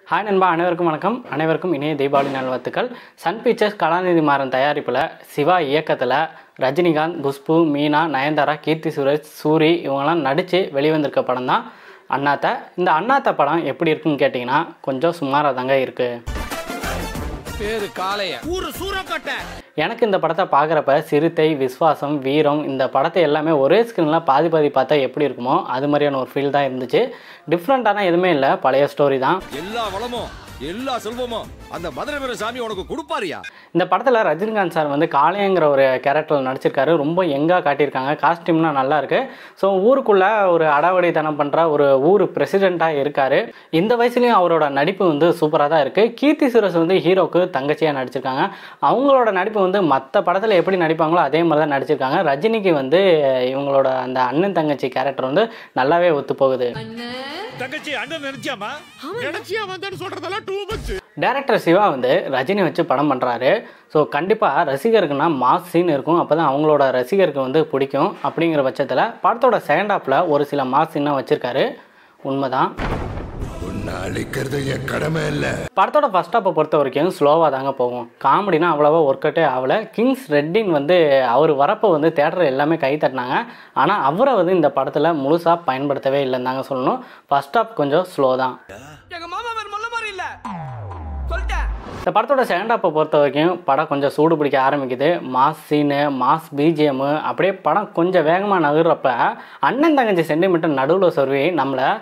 hi நண்பா அனைவருக்கும் வணக்கம் அனைவருக்கும் இணைய தீபாவளி நல்வாழ்த்துக்கள் சன் பிக்சர்ஸ் கலாநிதி மாறன் தயாரிப்பில் சிவா இயக்கத்தில் ரஜினிகாந்த் குஷ்பு மீனா நயன்தாரா கீர்த்தி சுரேஷ் சூரி இவங்கெல்லாம் நடித்து வெளிவந்திருக்க படம் தான் அண்ணாத்த இந்த அண்ணாத்த படம் எப்படி இருக்குன்னு கேட்டிங்கன்னா கொஞ்சம் சுமாராக தாங்க இருக்குது பேரு காளைய ஊரு சூரக்கோட்டை எனக்கு இந்த படத்தை பார்க்குறப்ப சிறுத்தை விஸ்வாசம் வீரம் இந்த படத்தை எல்லாமே ஒரே ஸ்க்ரீனில் பாதி பாதி பார்த்தா எப்படி இருக்குமோ அது மாதிரியான ஒரு ஃபீல் தான் இருந்துச்சு டிஃப்ரெண்ட்டான எதுவுமே இல்லை பழைய ஸ்டோரி தான் எல்லா வளமும் எல்லா செல்வமும் அந்த மதுரை வீர சாமி உனக்கு கொடுப்பாரியா இந்த படத்தில் ரஜினிகாந்த் சார் வந்து காளையங்கிற ஒரு கேரக்டரில் நடிச்சிருக்காரு ரொம்ப எங்காக காட்டியிருக்காங்க காஸ்டியூம்லாம் நல்லா இருக்கு ஸோ ஊருக்குள்ளே ஒரு அடாவடித்தனம் பண்ணுற ஒரு ஊர் பிரசிடெண்ட்டாக இருக்காரு இந்த வயசுலேயும் அவரோட நடிப்பு வந்து சூப்பராக தான் இருக்குது கீர்த்தி சுரேஷ் வந்து ஹீரோக்கு தங்கச்சியாக நடிச்சிருக்காங்க அவங்களோட நடிப்பு வந்து மற்ற படத்தில் எப்படி நடிப்பாங்களோ அதே மாதிரி தான் நடிச்சிருக்காங்க ரஜினிக்கு வந்து இவங்களோட அந்த அண்ணன் தங்கச்சி கேரக்டர் வந்து நல்லாவே ஒத்து போகுது தங்கச்சி அண்ணன் நினைச்சாமா நினைச்சியா வந்தேன்னு சொல்றதெல்லாம் டூ மச் டேரக்டர் சிவா வந்து ரஜினி வச்சு படம் பண்ணுறாரு ஸோ கண்டிப்பாக ரசிகருக்குன்னா மாஸ் சீன் இருக்கும் அப்போ தான் அவங்களோட ரசிகருக்கு வந்து பிடிக்கும் அப்படிங்கிற பட்சத்தில் படத்தோட செகண்ட் ஹாஃபில் ஒரு சில மாஸ் சீனாக வச்சுருக்காரு உண்மைதான் உன்னை அழிக்கிறது என் கடமை இல்லை படத்தோட ஃபர்ஸ்ட் ஹாப்பை பொறுத்த வரைக்கும் ஸ்லோவாக தாங்க போகும் காமெடினா அவ்வளோவா ஒர்க் அவுட்டே ஆகல கிங்ஸ் ரெட்டின் வந்து அவர் வரப்போ வந்து தேட்டர் எல்லாமே கை தட்டினாங்க ஆனால் அவரை வந்து இந்த படத்தில் முழுசாக பயன்படுத்தவே இல்லைன்னு தாங்க சொல்லணும் ஃபர்ஸ்ட் ஹாப் கொஞ்சம் ஸ்லோ தான் எங்க மாமா வேற மொல்ல மாதிரி இல்ல சொல்லிட்டேன் இந்த படத்தோட செகண்ட் ஹாப்பை பொறுத்த வரைக்கும் படம் கொஞ்சம் சூடு பிடிக்க ஆரம்பிக்குது மாஸ் சீனு மாஸ் பிஜிஎம்மு அப்படியே படம் கொஞ்சம் வேகமாக நகர்றப்ப அண்ணன் தங்கச்சி சென்டிமீட்டர் நடுவில் சொருவி நம்மளை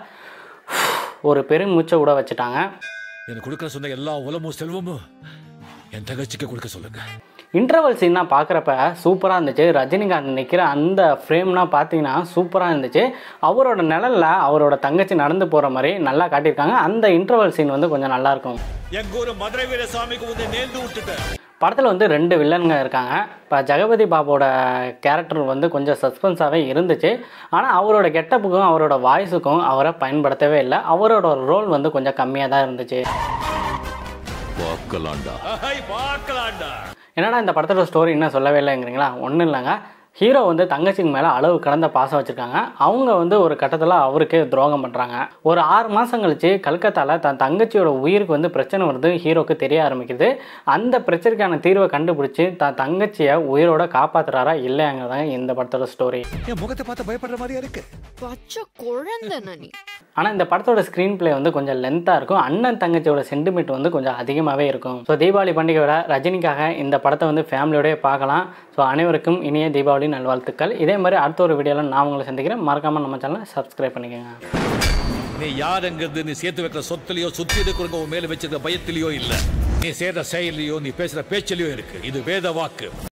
ஒரு பெரும் மூச்சை விட வச்சுட்டாங்க எனக்கு கொடுக்க சொன்ன எல்லா உலமும் செல்வமும் என் தங்கச்சிக்கு கொடுக்க சொல்லுங்க இன்டர்வல் சீன்லாம் பார்க்குறப்ப சூப்பராக இருந்துச்சு ரஜினிகாந்த் நிற்கிற அந்த ஃப்ரேம்லாம் பார்த்தீங்கன்னா சூப்பராக இருந்துச்சு அவரோட நிழலில் அவரோட தங்கச்சி நடந்து போகிற மாதிரி நல்லா காட்டியிருக்காங்க அந்த இன்டர்வல் சீன் வந்து கொஞ்சம் நல்லாயிருக்கும் எங்க ஊரு மதுரை வீர சாமிக்கு வந்து நேர்ந்து விட்டுட்டேன் படத்தில் வந்து ரெண்டு வில்லனுங்க இருக்காங்க இப்போ ஜெகபதி பாபோட கேரக்டர் வந்து கொஞ்சம் சஸ்பென்ஸாகவே இருந்துச்சு ஆனால் அவரோட கெட்டப்புக்கும் அவரோட வாய்ஸுக்கும் அவரை பயன்படுத்தவே இல்லை அவரோட ரோல் வந்து கொஞ்சம் கம்மியாக தான் இருந்துச்சு பார்க்கலாண்டா பார்க்கலாம்டா என்னடா இந்த படத்தோட ஸ்டோரி என்ன சொல்லவே இல்லைங்கிறீங்களா ஒன்றும் இல்லைங்க ஹீரோ வந்து தங்கச்சிக்கு மேலே அளவு கடந்த பாசம் வச்சுருக்காங்க அவங்க வந்து ஒரு கட்டத்தில் அவருக்கு துரோகம் பண்ணுறாங்க ஒரு ஆறு மாதம் கழிச்சு கல்கத்தாவில் தன் தங்கச்சியோட உயிருக்கு வந்து பிரச்சனை வருது ஹீரோக்கு தெரிய ஆரம்பிக்குது அந்த பிரச்சனைக்கான தீர்வை கண்டுபிடிச்சி தன் தங்கச்சியை உயிரோட காப்பாற்றுறாரா இல்லைங்கிறதாங்க இந்த படத்தோட ஸ்டோரி என் முகத்தை பார்த்து பயப்படுற மாதிரியா இருக்கு பச்சை குழந்தை நீ ஆனால் இந்த படத்தோட ஸ்க்ரீன் ப்ளே வந்து கொஞ்சம் லென்த்தாக இருக்கும் அண்ணன் தங்கச்சியோட சென்டிமெண்ட் வந்து கொஞ்சம் அதிகமாகவே இருக்கும் ஸோ தீபாவளி பண்டிகையோட ரஜினிக்காக இந்த படத்தை வந்து ஃபேமிலியோடய பார்க்கலாம் ஸோ அனைவருக்கும் இனிய தீபாவளி நல்வாழ்த்துக்கள் இதே மாதிரி அடுத்த ஒரு வீடியோவில் நான் உங்களை சந்திக்கிறேன் மறக்காமல் நம்ம சேனலை சப்ஸ்கிரைப் பண்ணிக்கோங்க நீ யாருங்கிறது நீ சேர்த்து வைக்கிற சொத்துலயோ சுத்தி இருக்கிறவங்க உன் மேல வச்சிருக்க பயத்திலயோ இல்ல நீ செய்யற செயலையோ நீ பேசுற பேச்சிலையோ இருக்கு இது வேத வாக்கு